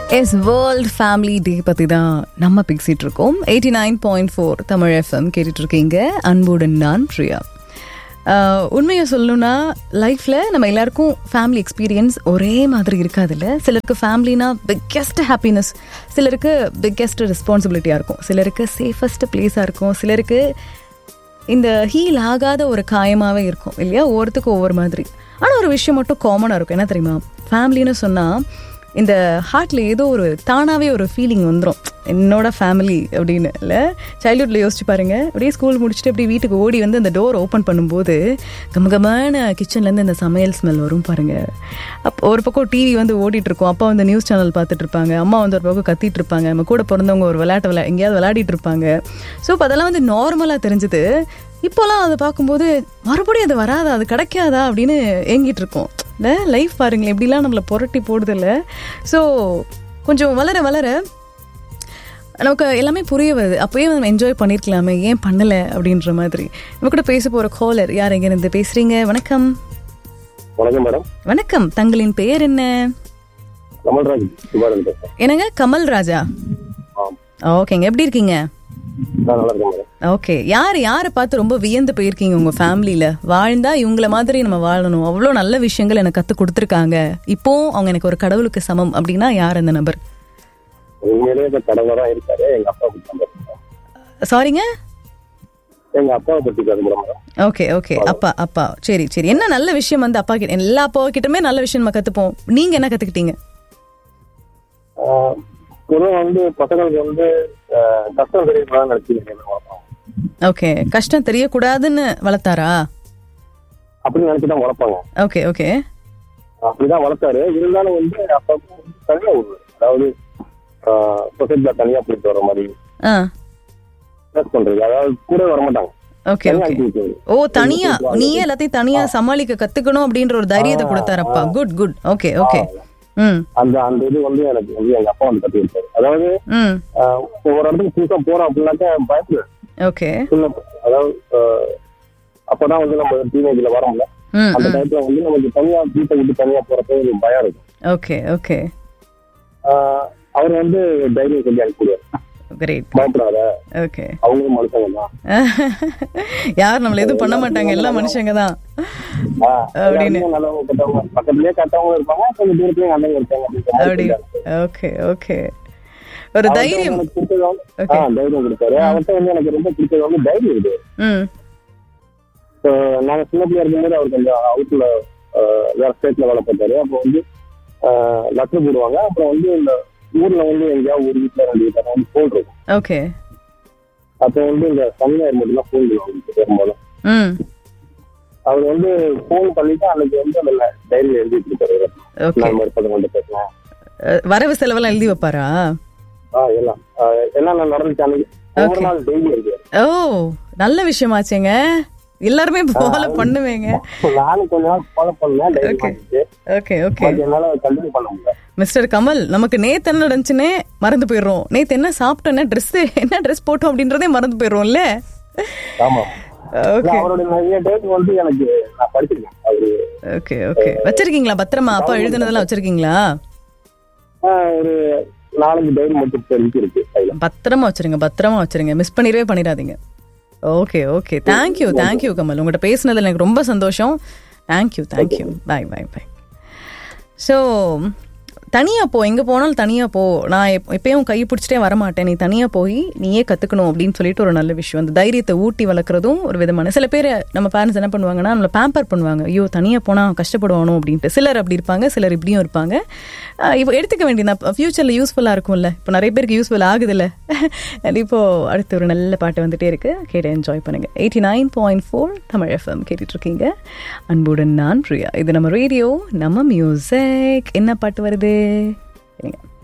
S world family டே பற்றி தான் நம்ம பேசிகிட்டு இருக்கோம் eighty nine point four Tamil FM கேட்டுட்டு இருக்கீங்க அன்புடன் நான் பிரியா ஆஹ், உண்மையை சொல்லணும்னா லைஃப்பில் நம்ம எல்லாருக்கும் ஃபேமிலி எக்ஸ்பீரியன்ஸ் ஒரே மாதிரி இருக்காதுல்ல சிலருக்கு ஃபேமிலினா பிக்கெஸ்ட் ஹாப்பினஸ் சிலருக்கு பிக்கெஸ்ட் ரெஸ்பான்சிபிலிட்டியாக இருக்கும் சிலருக்கு சேஃபஸ்ட் பிளேஸாக இருக்கும் சிலருக்கு இந்த ஹீல் ஆகாத ஒரு காயமாகவே இருக்கும் இல்லையா ஒவ்வொருத்துக்கும் ஒவ்வொரு மாதிரி ஆனால் ஒரு விஷயம் மட்டும் காமனாக இருக்கும் என்ன தெரியுமா ஃபேமிலின்னு சொன்னால் இந்த ஹார்ட்டில் ஏதோ ஒரு தானாகவே ஒரு ஃபீலிங் வந்துடும் என்னோட ஃபேமிலி அப்படின்னு இல்லை சைல்ட்ஹுட்டில் யோசிச்சு பாருங்க அப்படியே ஸ்கூல் முடிச்சுட்டு அப்படியே வீட்டுக்கு ஓடி வந்து அந்த டோர் ஓப்பன் பண்ணும்போது கமகமான கிச்சன்லேருந்து இந்த சமையல் ஸ்மெல் வரும் பாருங்க அப்போ ஒரு பக்கம் டிவி வந்து ஓடிட்டு இருக்கும் அப்பா வந்து நியூஸ் சேனல் பார்த்துட்டு இருப்பாங்க அம்மா வந்து ஒரு பக்கம் கத்திட்டு இருப்பாங்க நம்ம கூட பிறந்தவங்க ஒரு விளையாட்டு விளையா எங்கேயாவது விளையாடிட்டு இருப்பாங்க ஸோ இப்போ அதெல்லாம் வந்து நார்மலாக தெரிஞ்சுது இப்போலாம் அதை பார்க்கும்போது மறுபடியும் அது வராதா அது கிடைக்காதா அப்படின்னு ஏங்கிட்டு இருக்கோம் இல்லை லைஃப் பாருங்களேன் எப்படிலாம் நம்மளை புரட்டி போடுது இல்லை ஸோ கொஞ்சம் வளர வளர நமக்கு எல்லாமே புரிய வருது அப்போயே நம்ம என்ஜாய் பண்ணியிருக்கலாமே ஏன் பண்ணலை அப்படின்ற மாதிரி நம்ம கூட பேச போகிற காலர் யார் எங்க இருந்து பேசுறீங்க வணக்கம் வணக்கம் மேடம் வணக்கம் தங்களின் பெயர் என்ன கமல்ராஜ் சுபாரன் பேசுறேன் என்னங்க கமல் ராஜா ஆம் ஓகேங்க எப்படி இருக்கீங்க நான் நல்லா இருக்கேன் மேடம் ஓகே யார் யாரை பார்த்து ரொம்ப வியந்து போயிருக்கீங்க உங்க ஃபேமிலியில வாழ்ந்தா இவங்கள மாதிரி நம்ம வாழணும் அவ்வளோ நல்ல விஷயங்கள் எனக்கு கத்து கொடுத்துருக்காங்க இப்போ அவங்க எனக்கு ஒரு கடவுளுக்கு சமம் அப்படின்னா யார் அந்த நபர் உண்மையிலேயே இந்த கடவுளா தான் இருக்காரு எங்க அப்பா பத்தி தான் பேசுறேன் சாரிங்க எங்க அப்பாவை பத்தி பேச மேடம் ஓகே ஓகே அப்பா அப்பா சரி சரி என்ன நல்ல விஷயம் வந்து அப்பா கிட்ட எல்லா அப்பா கிட்டமே நல்ல விஷயம் நம்ம கத்துப்போம் நீங்க என்ன கத்துக்கிட்டீங்க பொதுவாக வந்து பசங்களுக்கு வந்து ஆஹ், கஷ்டம் தெரியக்கூடாதுன்னு நினைச்சிருக்கேன் வளர்ப்பாங்க ஓகே கஷ்டம் தெரியக்கூடாதுன்னு வளர்த்தாரா அப்படின்னு நினைச்சு தான் வளர்ப்பாங்க ஓகே ஓகே அப்படிதான் வளர்த்தாரு இருந்தாலும் வந்து அப்பா தனியா விடுவாரு அதாவது சொசைட்டில தனியா போயிட்டு வர மாதிரி ஆ ட்ரெஸ் பண்றது அதாவது கூட வர மாட்டாங்க ஓகே தனியா ஓகே அனுப்பி விட்டுருவாரு. ஓ தனியா நீயே எல்லாத்தையும் தனியா சமாளிக்க கத்துக்கணும் அப்படின்ற ஒரு தைரியத்தை கொடுத்தாரப்பா குட் குட் ஓகே ஓகே ம் அந்த அந்த இது வந்து எனக்கு வந்து எங்க அப்பா வந்து கட்டி விட்டாரு அதாவது ம் ஆஹ், ஒரு இடத்துக்கு புதுசா போறோம் அப்படின்னாக்கா பயப்படுவேன் ஓகே சின்ன அதாவது ஆஹ், அப்பதான் வந்து நம்ம டீனேஜ்ல வரோம்ல ம் அந்த டயத்துல வந்து நமக்கு தனியா வீட்டை விட்டு தனியா போறப்ப ஒரு பயம் இருக்கும் ஓகே ஓகே ஆஹ், அவர் வந்து தைரியம் சொல்லி அனுப்பிடுவார் கிரேட் பயப்படாத ஓகே அவங்களும் மனுஷங்க தான் யார் நம்மள எதுவும் பண்ண மாட்டாங்க எல்லாம் மனுஷங்க தான் ஆஹ், அப்படின்னு. எல்லாருமே நல்லவங்க கெட்டவங்க பக்கத்துலயே கட்டவங்க இருப்பாங்க கொஞ்சம் தூரத்துலயும் நல்லவங்க இருப்பாங்க அப்படின்ற மாதிரி அப்படி சொல்லிட்டாரு. ஓகே ஓகே ஒரு அவர்ட்ட தைரியம் எனக்கு பிடிச்சது வந்து- Okay. ஆஹ், தைரியம் கொடுத்தாரு அவர்கிட்ட வந்து எனக்கு ரொம்ப பிடிச்சது வந்து தைரியம் இருக்கு ம் So, நாங்க சின்ன பிள்ளையா இருக்கும்போது அவர் கொஞ்சம் அவுட்ல வேற ஸ்டேட்ல வேலை பார்த்தாரு அப்போ வந்து லெட்டர் போடுவாங்க அப்புறம் வந்து இந்த ஊர்ல வந்து எங்கேயாவது ஒரு வீட்டுல ரெண்டு வீட்டுல வந்து போன் இருக்கும் ஓகே அப்போ வந்து இந்த சமையல் மட்டும் தான் போன் பண்ணுவாங்க பெரும்பாலும் ம் அவர் வந்து போன் பண்ணிட்டு அன்னைக்கு வந்து அந்த டைரி எழுதி கொடுத்தாரு ஓகே நான் மாதிரி பதம் பேசுறேன் அஹ், வரவு செலவெல்லாம் எழுதி வைப்பாரா ஆ எல்லாம் ஆஹ் எல்லாம் நான் நடந்துச்சு அன்னைக்கு ஒவ்வொரு நாள் டெய்லி எழுதி ஓ நல்ல விஷயமாச்சேங்க எல்லாருமே ஃபாலோ பண்ணுவேங்க நானும் கொஞ்ச நாள் ஃபாலோ பண்ணேன் டைரி Okay. பண்ணிட்டு ஓகே ஓகே பட் என்னால கண்டினியூ பண்ண முடியல மிஸ்டர் கமல் நமக்கு நேத்து என்ன நடந்துச்சுன்னே மறந்து போயிடுறோம் நேத்து என்ன சாப்பிட்டோன்னே ட்ரெஸ் என்ன ட்ரெஸ் போட்டோம் அப்படின்றதே மறந்து போயிடுறோம்ல ஆமா ஓகே அவருடைய நிறைய டேட் வந்து எனக்கு நான் படிச்சிருக்கேன் அவரு ஓகே ஓகே வச்சிருக்கீங்களா பத்திரமா அப்பா எழுதுனதெல்லாம் வச்சிருக்கீங்களா ஆஹ் ஒரு நாலஞ்சு டைரி மட்டும் தெரிஞ்சு இருக்கு கையில பத்திரமா வச்சிருங்க பத்திரமா வச்சிருங்க மிஸ் பண்ணிடவே பண்ணிடாதீங்க okay okay thank you thank you Kamal உங்கள்கிட்ட பேசுனதுல எனக்கு ரொம்ப சந்தோஷம் thank you thank you bye bye bye so தனியாக போ எங்கே போனாலும் தனியாக போ நான் எப் எப்பயும் கை பிடிச்சிட்டே வரமாட்டேன் நீ தனியாக போய் நீயே கற்றுக்கணும் அப்படின்னு சொல்லிட்டு ஒரு நல்ல விஷயம் அந்த தைரியத்தை ஊட்டி வளர்க்குறதும் ஒரு விதமான சில பேர் நம்ம பேரண்ட்ஸ் என்ன பண்ணுவாங்கன்னா நம்மளை பேம்பர் பண்ணுவாங்க ஐயோ தனியாக போனால் கஷ்டப்படுவானோ அப்படின்ட்டு சிலர் அப்படி இருப்பாங்க சிலர் இப்படியும் இருப்பாங்க ஆஹ் இப்போ எடுத்துக்க வேண்டியது ஃப்யூச்சரில் யூஸ்ஃபுல்லாக இருக்கும்ல இப்போ நிறைய பேருக்கு யூஸ்ஃபுல் ஆகுதுல்ல இப்போ அடுத்து ஒரு நல்ல பாட்டு வந்துட்டே இருக்கு கேட்டு என்ஜாய் பண்ணுங்க eighty nine point four Tamil FM கேட்டுட்டு இருக்கீங்க அன்புடன் நான் பிரியா இது நம்ம ரேடியோ நம்ம மியூசிக் என்ன பாட்டு வருது சரிங்க